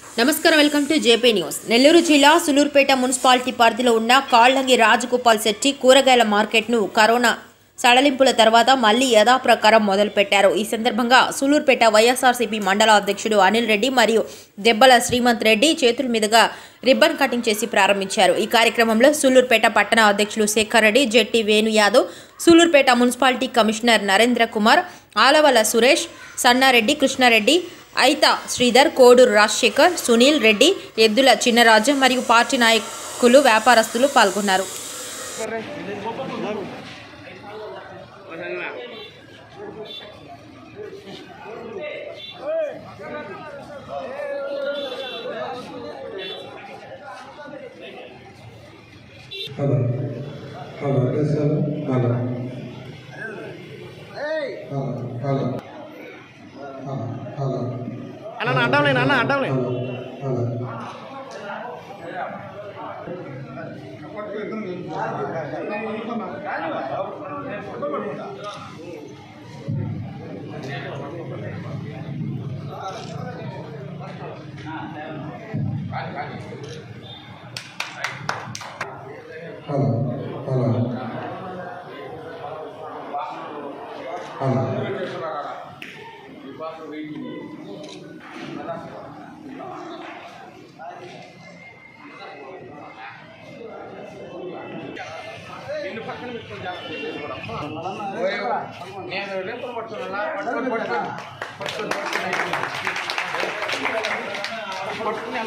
నమస్కారం welcome to JP news Nellore జిల్లా Sullurpeta municipality పరిధిలో ఉన్న కాళ్లంగి రాజగోపాల్ శెట్టి కూరగాయల మార్కెట్ను కరోనా సడలింపుల తర్వాత మళ్లీ యథాప్రకారం మొదలుపెట్టారు ఈ సందర్భంగా సూలూరుపేట వైఎస్ఆర్సీపీ మండల అధ్యక్షుడు అనిల్ రెడ్డి మరియు దెబ్బల శ్రీమంత్ రెడ్డి చేతుల మీదుగా రిబ్బన్ కటింగ్ చేసి ప్రారంభించారు ఈ కార్యక్రమంలో సూలూరుపేట పట్టణ అధ్యక్షులు శేఖర్ రెడ్డి జెట్టి వేణు యాదవ్ సూలూరుపేట మున్సిపాలిటీ కమిషనర్ నరేంద్ర కుమార్ ఆలవల సురేష్ సన్నారెడ్డి కృష్ణారెడ్డి ఐత శ్రీధర్ కోడూరు రాజశేఖర్ సునీల్ రెడ్డి ఎద్దుల చిన్నరాజు మరియు పార్టీ నాయకులు వ్యాపారస్తులు పాల్గొన్నారు hello hello yes hello hello hello hello hello అన్న నా అడ్డం లేను అన్న అడ్డం లేను hello hello hello hello hello నేను రేపు పట్టుకున్నా పట్టుకొని పట్టుకొని పట్టుకొని పట్టుకొని పట్టుకుని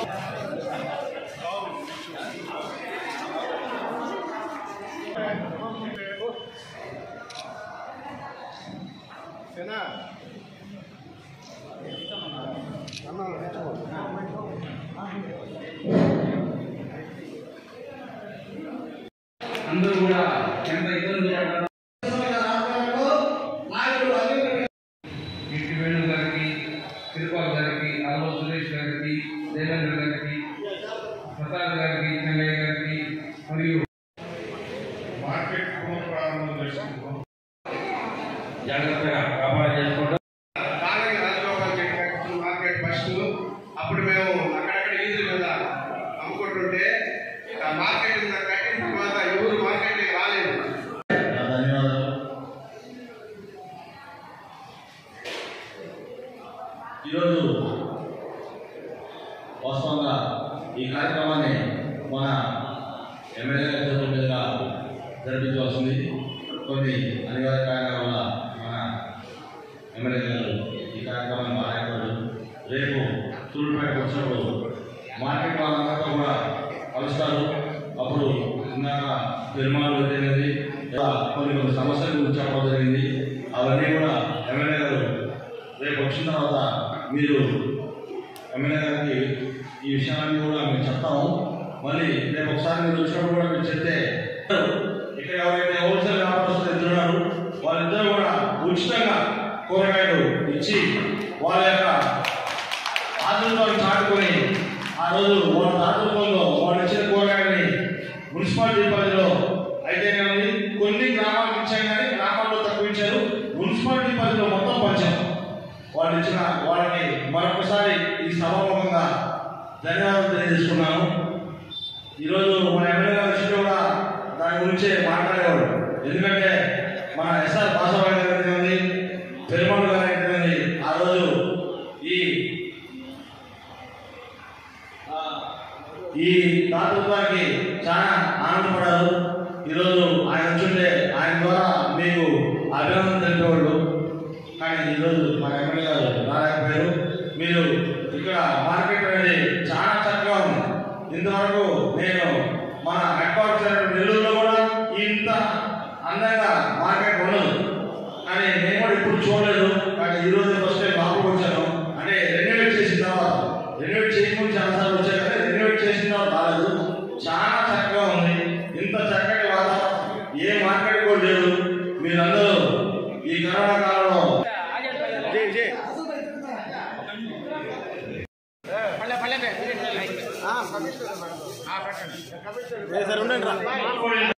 అందరూ కూడా ఎంత ఇబ్బంది పడ్డారో ఇంటి వేణు గారికి తిరుపాల్ గారికి అల్వ సురేష్ గారికి దేవేంద్ర గారికి ప్రసాద్ గారికి చెన్నయ్య గారికి మరియు మార్కెట్ పునఃప్రారంభం చేసుకుంటాం జాగ్రత్తగా కాపాడ చేసుకుంటూ కాలనీ రాజగోపాల్ చెట్టు కట్టిన మార్కెట్ ఫస్ట్ అప్పుడు మేము అక్కడక్కడ ఈజీ మీద అమ్ముకుంటుంటే ఆ మార్కెట్ మీద కట్టిన తర్వాత ఎవరు మార్కెట్కి రాలేదు ధన్యవాదాలు ఈరోజు వాస్తవంగా ఈ కార్యక్రమాన్ని మన ఎమ్మెల్యే గారి చేతుల మీదుగా జరిపించవలసింది కొన్ని అనివార్య కారణాల వల్ల మన ఎమ్మెల్యే గారు ఈ కార్యక్రమాన్ని మాట్లాడారు రేపు తూర్పుపేటకు వచ్చినప్పుడు మార్కెట్ వాళ్ళందరితో కూడా కలుస్తారు అప్పుడు ఇందాక నిర్మాణం జరిగినది ఇలా కొన్ని కొన్ని సమస్యల గురించి చెప్పడం జరిగింది అవన్నీ కూడా ఎమ్మెల్యే గారు రేపు వచ్చిన తర్వాత మీరు ఎమ్మెల్యే గారికి ఈ విషయాలన్నీ కూడా మేము చెప్తాము మళ్ళీ రేపు ఒకసారి మీరు వచ్చినప్పుడు కూడా మీరు చెప్తే ఇక్కడ ఎవరైతే హోల్సేల్ వ్యాపారస్తులు ఎదురున్నారు వాళ్ళిద్దరూ కూడా ఉచితంగా కూరగాయలు ఇచ్చి వాళ్ళ యొక్క ఆతృత్వాన్ని చాటుకొని ఆ రోజు వాళ్ళ ఆతృత్వంలో వాళ్ళు ఇచ్చిన కూరగాయలని మున్సిపాలిటీ పరిధిలో అయితేనే ఉంది కొన్ని గ్రామాలకు ఇచ్చాం కానీ గ్రామాల్లో తక్కువ ఇచ్చారు మున్సిపాలిటీ పరిధిలో మొత్తం పంచాం వాళ్ళు ఇచ్చిన వాళ్ళకి మరొకసారి ఈ సభాముఖంగా ధన్యవాదాలు తెలియజేసుకున్నాను ఈరోజు మన ఎమ్మెల్యే గారు వచ్చిన కూడా దాని గురించే మాట్లాడేవాడు ఎందుకంటే మన ఎస్ఆర్ బాసవాయి గారు అయితేనేది పెరుమాళ్ గారు అయితేనేది ఆ రోజు ఈ ఆ, ఈ దాతృత్వానికి చాలా ఆనందపడారు ఈరోజు ఆయన వచ్చుంటే ఆయన ద్వారా మీకు అభినందన తెలిపేవాళ్ళు కానీ ఈరోజు మన ఎమ్మెల్యే గారు రాలేకపోయారు మీరు ఇక్కడ మార్కెట్ అనేది చాలా చక్కగా ఉంది ఇంతవరకు నేను మన హెడ్ క్వార్టర్స్ నెల్లూరులో కూడా ఇంత అందంగా మార్కెట్ ఉండదు కానీ నేను కూడా ఇప్పుడు చూడలేదు కానీ ఈ రోజు ఫస్ట్ టైం లోపలికి వచ్చాను అంటే రెన్యువేట్ చేసిన తర్వాత రెన్యువేట్ చేయకుండా చాలాసార్లు వచ్చాయి కానీ రెన్యువేట్ చేసిన తర్వాత రాలేదు చాలా చక్కగా ఉంది ఇంత చక్కటి వాతావరణం ఏ మార్కెట్ కూడా లేదు మీరందరూ ఈ కరోనా కాలంలో జై జై పల్లె పల్లె సరే ఉండండి రా